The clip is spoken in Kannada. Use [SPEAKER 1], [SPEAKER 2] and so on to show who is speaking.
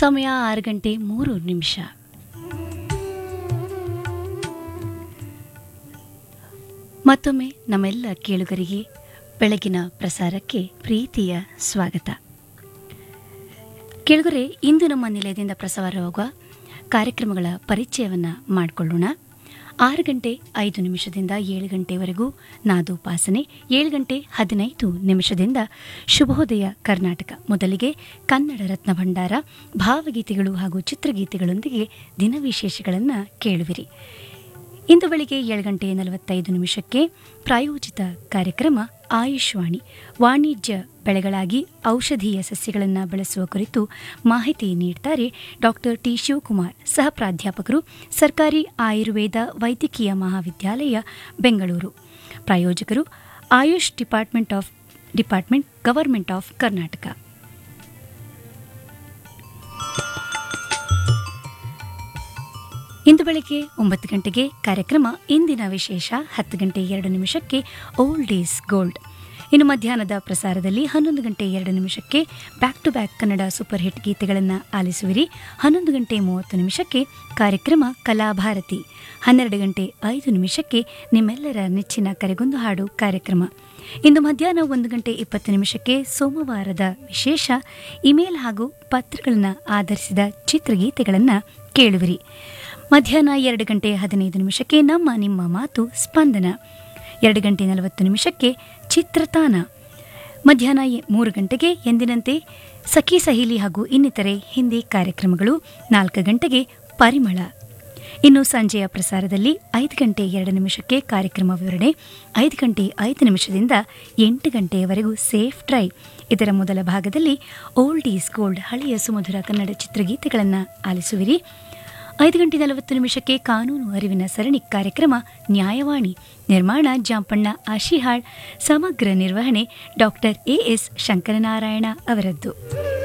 [SPEAKER 1] ಸಮಯ ಆರು ಗಂಟೆ ಮೂರು ನಿಮಿಷ ಮತ್ತೊಮ್ಮೆ ನಮ್ಮೆಲ್ಲ ಕೇಳುಗರಿಗೆ ಬೆಳಗಿನ ಪ್ರಸಾರಕ್ಕೆ ಪ್ರೀತಿಯ ಸ್ವಾಗತ ಕೇಳುಗರೆ ಇಂದು ನಮ್ಮ ನಿಲಯದಿಂದ ಪ್ರಸಾರವಾಗುವ ಕಾರ್ಯಕ್ರಮಗಳ ಪರಿಚಯವನ್ನು ಮಾಡಿಕೊಳ್ಳೋಣ ಆರು ಗಂಟೆ ಐದು ನಿಮಿಷದಿಂದ ಏಳು ಗಂಟೆವರೆಗೂ ನಾದೋಪಾಸನೆ ಏಳು ಗಂಟೆ ಹದಿನೈದು ನಿಮಿಷದಿಂದ ಶುಭೋದಯ ಕರ್ನಾಟಕ ಮೊದಲಿಗೆ ಕನ್ನಡ ರತ್ನ ಭಂಡಾರ ಭಾವಗೀತೆಗಳು ಹಾಗೂ ಚಿತ್ರಗೀತೆಗಳೊಂದಿಗೆ ದಿನವಿಶೇಷಗಳನ್ನು ಕೇಳುವಿರಿ ಇಂದು ಬೆಳಿಗ್ಗೆ ಏಳು ಗಂಟೆ ನಲವತ್ತೈದು ನಿಮಿಷಕ್ಕೆ ಪ್ರಾಯೋಜಿತ ಕಾರ್ಯಕ್ರಮ ಆಯುಷ್ವಾಣಿ ವಾಣಿಜ್ಯ ಬೆಳೆಗಳಾಗಿ ಔಷಧೀಯ ಸಸ್ಯಗಳನ್ನು ಬೆಳೆಸುವ ಕುರಿತು ಮಾಹಿತಿ ನೀಡುತ್ತಾರೆ ಡಾಕ್ಟರ್ ಟಿ ಶಿವಕುಮಾರ್ ಸಹ ಪ್ರಾಧ್ಯಾಪಕರು ಸರ್ಕಾರಿ ಆಯುರ್ವೇದ ವೈದ್ಯಕೀಯ ಮಹಾವಿದ್ಯಾಲಯ ಬೆಂಗಳೂರು ಪ್ರಾಯೋಜಕರು AYUSH department of department government of Karnataka ಇಂದು ಬೆಳಗ್ಗೆ ಒಂಬತ್ತು ಗಂಟೆಗೆ ಕಾರ್ಯಕ್ರಮ ಇಂದಿನ ವಿಶೇಷ ಹತ್ತು ಗಂಟೆ ಎರಡು ನಿಮಿಷಕ್ಕೆ ಓಲ್ಡ್ ಈಸ್ ಗೋಲ್ಡ್ ಇನ್ನು ಮಧ್ಯಾಹ್ನದ ಪ್ರಸಾರದಲ್ಲಿ ಹನ್ನೊಂದು ಗಂಟೆ ಎರಡು ನಿಮಿಷಕ್ಕೆ back to back Kannada super hit ಗೀತೆಗಳನ್ನು ಆಲಿಸುವಿರಿ ಹನ್ನೊಂದು ಗಂಟೆ ಮೂವತ್ತು ನಿಮಿಷಕ್ಕೆ ಕಾರ್ಯಕ್ರಮ ಕಲಾಭಾರತಿ ಹನ್ನೆರಡು ಗಂಟೆ ಐದು ನಿಮಿಷಕ್ಕೆ ನಿಮ್ಮೆಲ್ಲರ ನೆಚ್ಚಿನ ಕರೆಗೊಂದು ಹಾಡು ಕಾರ್ಯಕ್ರಮ ಇಂದು ಮಧ್ಯಾಹ್ನ ಒಂದು ಗಂಟೆ ಇಪ್ಪತ್ತು ನಿಮಿಷಕ್ಕೆ ಸೋಮವಾರದ ವಿಶೇಷ ಇಮೇಲ್ ಹಾಗೂ ಪತ್ರಗಳನ್ನು ಆಧರಿಸಿದ ಚಿತ್ರಗೀತೆಗಳನ್ನು ಕೇಳುವಿರಿ ಮಧ್ಯಾಹ್ನ ಎರಡು ಗಂಟೆ ಹದಿನೈದು ನಿಮಿಷಕ್ಕೆ ನಮ್ಮ ನಿಮ್ಮ ಮಾತು ಸ್ಪಂದನ ಎರಡು ಗಂಟೆ ನಲವತ್ತು ನಿಮಿಷಕ್ಕೆ ಚಿತ್ರತಾನ ಮಧ್ಯಾಹ್ನ ಎ- ಮೂರು ಗಂಟೆಗೆ ಎಂದಿನಂತೆ ಸಖಿ ಸಹೇಲಿ ಹಾಗೂ ಇನ್ನಿತರೆ ಹಿಂದಿ ಕಾರ್ಯಕ್ರಮಗಳು ನಾಲ್ಕು ಗಂಟೆಗೆ ಪರಿಮಳ ಇನ್ನು ಸಂಜೆಯ ಪ್ರಸಾರದಲ್ಲಿ ಐದು ಗಂಟೆ ಎರಡು ನಿಮಿಷಕ್ಕೆ ಕಾರ್ಯಕ್ರಮ ವಿವರಣೆ ಐದು ಗಂಟೆ ಐದು ನಿಮಿಷದಿಂದ ಎಂಟು ಗಂಟೆಯವರೆಗೂ ಸೇಫ್ ಡ್ರೈವ್ ಇದರ ಮೊದಲ ಭಾಗದಲ್ಲಿ ಓಲ್ಡ್ ಈಸ್ ಗೋಲ್ಡ್ ಹಳೆಯ ಸುಮಧುರ ಕನ್ನಡ ಚಿತ್ರಗೀತೆಗಳನ್ನು ಆಲಿಸುವಿರಿ ಐದು ಗಂಟೆ ನಲವತ್ತು ನಿಮಿಷಕ್ಕೆ ಕಾನೂನು ಅರಿವಿನ ಸರಣಿ ಕಾರ್ಯಕ್ರಮ ನ್ಯಾಯವಾಣಿ ನಿರ್ಮಾಣ ಜಾಂಪಣ್ಣ ಆಶಿಹಾಳ್ ಸಮಗ್ರ ನಿರ್ವಹಣೆ ಡಾಕ್ಟರ್ ಎಎಸ್ ಶಂಕರನಾರಾಯಣ ಅವರದ್ದು